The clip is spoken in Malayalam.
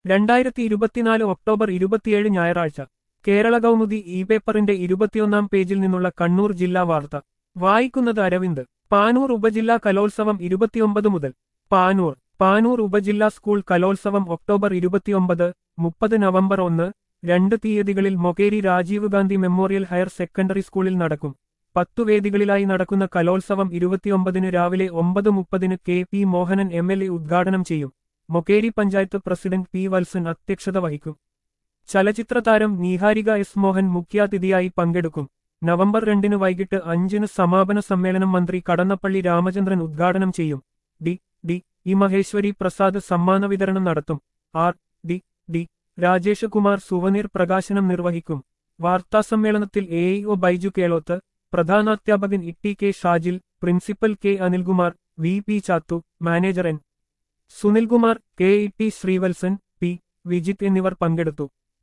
രണ്ടായിരത്തി ഇരുപത്തിനാല് ഒക്ടോബർ ഇരുപത്തിയേഴ് ഞായറാഴ്ച കേരള കൗമുദി ഇ പേപ്പറിന്റെ ഇരുപത്തിയൊന്നാം പേജിൽ നിന്നുള്ള കണ്ണൂർ ജില്ലാ വാർത്ത വായിക്കുന്നത് അരവിന്ദ് പാനൂർ ഉപജില്ലാ കലോത്സവം ഇരുപത്തിയൊമ്പത് മുതൽ പാനൂർ പാനൂർ ഉപജില്ലാ സ്കൂൾ കലോത്സവം ഒക്ടോബർ ഇരുപത്തിയൊമ്പത് മുപ്പത് നവംബർ ഒന്ന് രണ്ട് തീയതികളിൽ Mokeri Rajiv Gandhi memorial higher secondary സ്കൂളിൽ നടക്കും പത്തു വേദികളിലായി നടക്കുന്ന കലോത്സവം ഇരുപത്തിയൊമ്പതിന് രാവിലെ ഒമ്പത് മുപ്പതിന് K P Mohanan M L A ഉദ്ഘാടനം ചെയ്യും മൊകേരി പഞ്ചായത്ത് പ്രസിഡന്റ് പി വത്സൻ അധ്യക്ഷത വഹിക്കും ചലച്ചിത്ര താരം നീഹാരിക എസ് മോഹൻ മുഖ്യാതിഥിയായി പങ്കെടുക്കും നവംബർ രണ്ടിന് വൈകിട്ട് അഞ്ചിന് സമാപന സമ്മേളനം മന്ത്രി കടന്നപ്പള്ളി രാമചന്ദ്രൻ ഉദ്ഘാടനം ചെയ്യും D D E Maheswari Prasad സമ്മാന വിതരണം നടത്തും R D D Rajesh Kumar souvenir പ്രകാശനം നിർവഹിക്കും വാർത്താസമ്മേളനത്തിൽ എ ഒ ബൈജു കേളോത്ത് പ്രധാനാധ്യാപകൻ E K Shajil principal K Anilkumar V P Chathu manager N Sunilkumar K E T Sreevalsan P Vijith എന്നിവർ പങ്കെടുത്തു